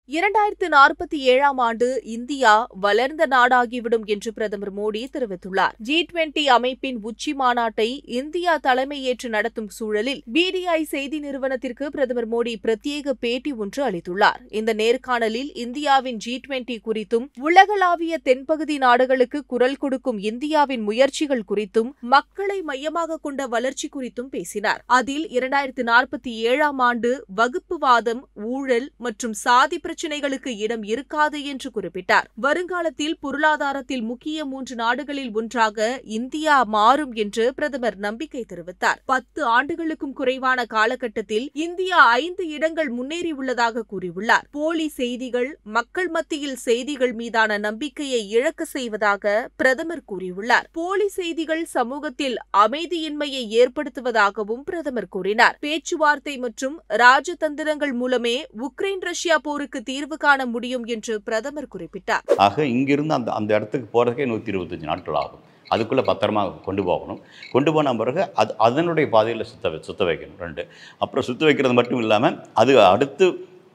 இரண்டாயிரத்து நாற்பத்தி ஏழாம் ஆண்டு இந்தியா வளர்ந்த நாடாகிவிடும் என்று பிரதமர் மோடி தெரிவித்துள்ளார் ஜி டுவெண்டி அமைப்பின் உச்சி மாநாட்டை இந்தியா தலைமையேற்று நடத்தும் சூழலில் பிடிஐ செய்தி நிறுவனத்திற்கு பிரதமர் மோடி பிரத்யேக பேட்டி ஒன்று அளித்துள்ளார் இந்த நேர்காணலில் இந்தியாவின் ஜி டுவெண்டி குறித்தும் உலகளாவிய தென்பகுதி நாடுகளுக்கு குரல் கொடுக்கும் இந்தியாவின் முயற்சிகள் குறித்தும் மக்களை மையமாக கொண்ட வளர்ச்சி குறித்தும் பேசினார் அதில் இரண்டாயிரத்து நாற்பத்தி ஏழாம் ஆண்டு வகுப்புவாதம் ஊழல் மற்றும் சாதி பிரச்சினைகளுக்கு இடம் இருக்காது என்று குறிப்பிட்டார் வருங்காலத்தில் பொருளாதாரத்தில் முக்கிய மூன்று நாடுகளில் ஒன்றாக இந்தியா மாறும் என்று பிரதமர் நம்பிக்கை தெரிவித்தார் பத்து ஆண்டுகளுக்கும் குறைவான காலகட்டத்தில் இந்தியா ஐந்து இடங்கள் முன்னேறியுள்ளதாக கூறியுள்ளார் போலி செய்திகள் மக்கள் மத்தியில் செய்திகள் மீதான நம்பிக்கையை இழக்க செய்வதாக பிரதமர் கூறியுள்ளார் போலி செய்திகள் சமூகத்தில் அமைதியின்மையை ஏற்படுத்துவதாகவும் பிரதமர் கூறினார் பேச்சுவார்த்தை மற்றும் ராஜதந்திரங்கள் மூலமே உக்ரைன் ரஷ்யா போருக்கு தீர்வு காண முடியும் என்று பிரதமர் குறிப்பிட்டார் ஆக இங்கிருந்து அந்த அந்த இடத்துக்கு போகிறதுக்கே நூற்றி இருபத்தஞ்சி நாட்கள் ஆகும் அதுக்குள்ளே பத்திரமா கொண்டு போகணும் கொண்டு போன பிறகு அது அதனுடைய பாதையில் சுத்த வை- சுத்த வைக்கணும் ரெண்டு அப்புறம் சுத்த வைக்கிறது மட்டும் இல்லாமல் அது அடுத்து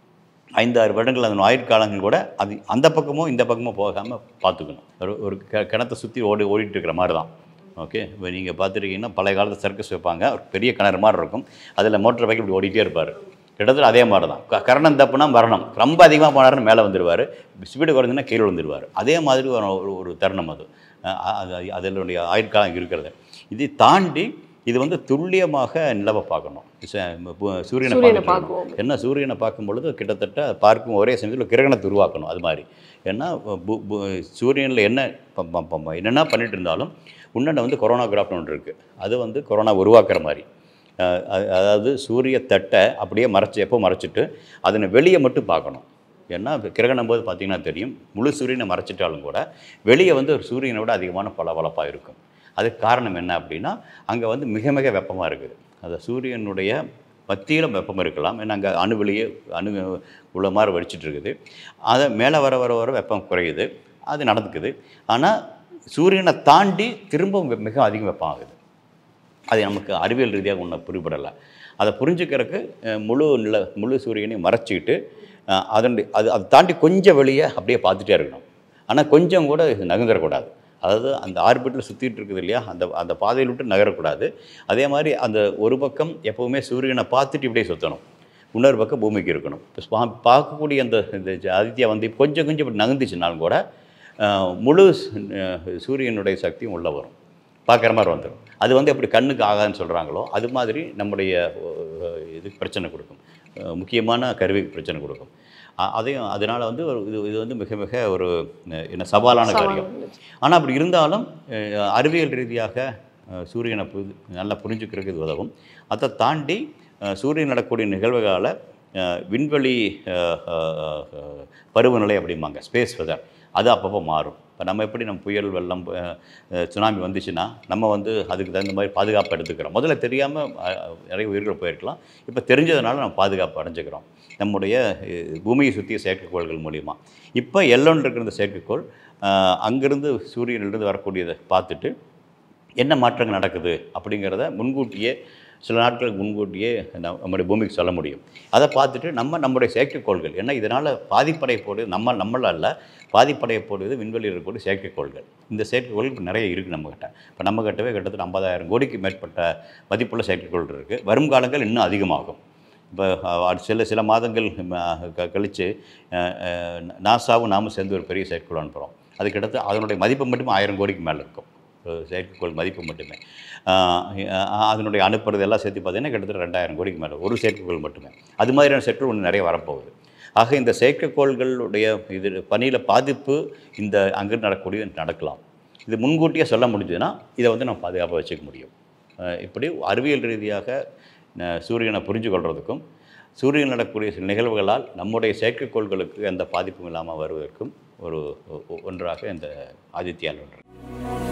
ஐந்தாறு வருடங்கள் அதன் ஆயுட்காலங்கள் கூட அது அந்த பக்கமோ இந்த பக்கமோ போகாமல் பார்த்துக்கணும் ஒரு ஒரு கி- கிணத்தை சுற்றி ஓடி ஓடிட்டு இருக்கிற மாதிரி தான் ஓகே இப்போ நீங்கள் பார்த்துருக்கீங்கன்னா பழைய காலத்து சர்க்கஸ் வைப்பாங்க ஒரு பெரிய கிணறு மாதிரி இருக்கும் அதில் மோட்டர் பைக் இப்படி ஓடிட்டே இருப்பார் கிட்டத்தட்ட அதே மாதிரி தான் க- கரணம் தப்புனா மரணம் ரொம்ப அதிகமாக போனாருன்னு மேலே வந்துடுவார் ஸ்பீடு குறைஞ்சுன்னா கீழே விழுந்துருவார் அதே மாதிரி ஒரு ஒரு- ஒரு தருணம் அது அஹ் அது அதனுடைய ஆயுட்காலம் இருக்கிறது இதை தாண்டி இது வந்து துல்லியமாக நிலவை பார்க்கணும் ச- பு- சூரியனை சூரியனை பார்க்கணும் பார்க்குவோம் என்ன சூரியனை பார்க்கும் பொழுது கிட்டத்தட்ட பார்க்கும் ஒரே சமயத்தில் கிரகணத்தை உருவாக்கணும் அது மாதிரி ஏன்னா பு- பு- சூரியனில் என்ன ப- ப- ப- என்னென்ன பண்ணிட்டு இருந்தாலும் முன்னாடி வந்து கொரோனா கிராஃப்னு ஒன்று இருக்குது அது வந்து கொரோனா உருவாக்குற மாதிரி அஹ் அது- அதாவது சூரிய தட்டை அப்படியே மறைச்சி எப்போ மறைச்சிட்டு அதனை வெளியே மட்டும் பார்க்கணும் ஏன்னா இப்ப கிரகணம் போது பார்த்தீங்கன்னா தெரியும் முழு சூரியனை மறைச்சிட்டாலும் கூட வெளியே வந்து ஒரு சூரியனை விட அதிகமான பளபளப்பாக இருக்கும் அதுக்கு காரணம் என்ன அப்படின்னா அங்கே வந்து மிக மிக வெப்பமாக இருக்குது அந்த சூரியனுடைய மத்தியில் வெப்பம் இருக்கலாம் ஏன்னா அங்கே அணுவெளியே அணு உள்ள மாதிரி வெடிச்சிட்டு இருக்குது அதை மேலே வர வர வர வெப்பம் குறையுது அது நடந்துக்குது ஆனால் சூரியனை தாண்டி திரும்ப வெ- மிக அதிகம் வெப்பம் ஆகுது அது நமக்கு அறிவியல் ரீதியாக ஒன்றும் புரிபடலை அதை புரிஞ்சுக்கிறதுக்கு அஹ், முழு நில முழு சூரியனையும் மறைச்சிக்கிட்டு அஹ், அதனுடைய அது அதை தாண்டி கொஞ்சம் வெளியே அப்படியே பார்த்துட்டே இருக்கணும் ஆனால் கொஞ்சம் கூட இது நகர்ந்துடக்கூடாது அதாவது அந்த ஆர்பிட்டில் சுற்றிட்டு இருக்குது இல்லையா அந்த அந்த பாதையில் விட்டு நகரக்கூடாது அதே மாதிரி அந்த ஒரு பக்கம் எப்போவுமே சூரியனை பார்த்துட்டு இப்படியே சுற்றணும் இன்னொரு பக்கம் பூமிக்கு இருக்கணும் இப்போ பா- பார்க்கக்கூடிய அந்த இந்த ஆதித்யா வந்து கொஞ்சம் கொஞ்சம் இப்படி நகர்ந்துச்சுனாலும் கூட அஹ், முழு சு- அஹ், சூரியனுடைய சக்தியும் உள்ளே வரும் பார்க்குற மாதிரி வந்துடும் அது வந்து எப்படி கண்ணுக்கு ஆகாதுன்னு சொல்கிறாங்களோ அது மாதிரி நம்முடைய அஹ், இதுக்கு பிரச்சனை கொடுக்கும் அஹ், முக்கியமான கருவிக்கு பிரச்சனை கொடுக்கும் அ- அதையும் அதனால் வந்து ஒரு இது இது வந்து மிக மிக ஒரு அஹ், என்ன சவாலான காரியம் ஆனால் அப்படி இருந்தாலும் அஹ், அறிவியல் ரீதியாக அஹ், சூரியனை புரி நல்லா புரிஞ்சுக்கிறதுக்கு இது உதவும் அதை தாண்டி அஹ், சூரியன் நடக்கக்கூடிய நிகழ்வுகளால் அஹ், விண்வெளி அஹ், அஹ், அஹ், பருவநிலை அப்படிம்பாங்க ஸ்பேஸ் வெதர் அது அப்பப்போ மாறும் இப்போ நம்ம எப்படி நம்ம புயல் வெள்ளம் அஹ், அஹ், சுனாமி வந்துச்சுன்னா நம்ம வந்து அதுக்கு தகுந்த மாதிரி பாதுகாப்பு எடுத்துக்கிறோம் முதல்ல தெரியாமல் நிறைய உயிர்கள் போயிருக்கலாம் இப்போ தெரிஞ்சதுனால நம்ம பாதுகாப்பு அடைஞ்சுக்கிறோம் நம்முடைய அஹ், பூமியை சுற்றிய செயற்கைக்கோள்கள் மூலிமா இப்போ எல்லோன்னு இருக்கிற இந்த செயற்கைக்கோள் அஹ், அங்கிருந்து சூரியனிலிருந்து வரக்கூடியதை பார்த்துட்டு என்ன மாற்றங்கள் நடக்குது அப்படிங்கிறத முன்கூட்டியே சில நாட்களுக்கு முன்கூட்டியே நம்- நம்முடைய பூமிக்கு சொல்ல முடியும் அதை பார்த்துட்டு நம்ம நம்முடைய செயற்கைக்கோள்கள் ஏன்னா இதனால் பாதிப்படைய போடுறது நம்ம நம்மள அல்ல பாதிப்படைய போடுவது விண்வெளியில் இருக்கக்கூடிய செயற்கைக்கோள்கள் இந்த செயற்கைக்கோள் இப்போ நிறைய இருக்குது நம்மக்கிட்ட இப்போ நம்ம கிட்டவே கிட்டத்தட்ட ஐம்பதாயிரம் கோடிக்கு மேற்பட்ட மதிப்புள்ள செயற்கைக்கோள் இருக்குது வரும் காலங்கள் இன்னும் அதிகமாகும் இப்போ அஹ், சில சில மாதங்கள் அஹ், க- கழித்து அஹ், அஹ், நாசாவும் நாமும் சேர்ந்து ஒரு பெரிய செயற்கைக்கோள் அனுப்புகிறோம் அது கிட்டத்தட்ட அதனுடைய மதிப்பு மட்டும் ஆயிரம் கோடிக்கு மேலே இருக்கும் ஒரு செயற்கைக்கோள் மதிப்பு மட்டுமே ஆஹ் அஹ் அதனுடைய அனுப்புறது எல்லாம் சேர்த்து பார்த்தீங்கன்னா கிட்டத்தட்ட ரெண்டாயிரம் கோடிக்கு மேலே ஒரு செயற்கைக்கோள் மட்டுமே அது மாதிரியான செயற்கைக்கோள் ஒன்று நிறைய வரப்போகுது ஆக இந்த செயற்கைக்கோள்களுடைய இது பணியில் பாதிப்பு இந்த அங்கிருந்து நடக்கக்கூடிய நடக்கலாம் இது முன்கூட்டியே சொல்ல முடிஞ்சதுன்னா இதை வந்து நம்ம பாதுகாப்பாக வச்சுக்க முடியும் அஹ் இப்படி அறிவியல் ரீதியாக அஹ் சூரியனை புரிஞ்சு கொள்வதற்கும் சூரியன் நடக்கக்கூடிய சில நிகழ்வுகளால் நம்முடைய செயற்கைக்கோள்களுக்கு எந்த பாதிப்பும் இல்லாமல் வருவதற்கும் ஒரு ஒ- ஒன்றாக இந்த ஆதித்யால் ஒன்று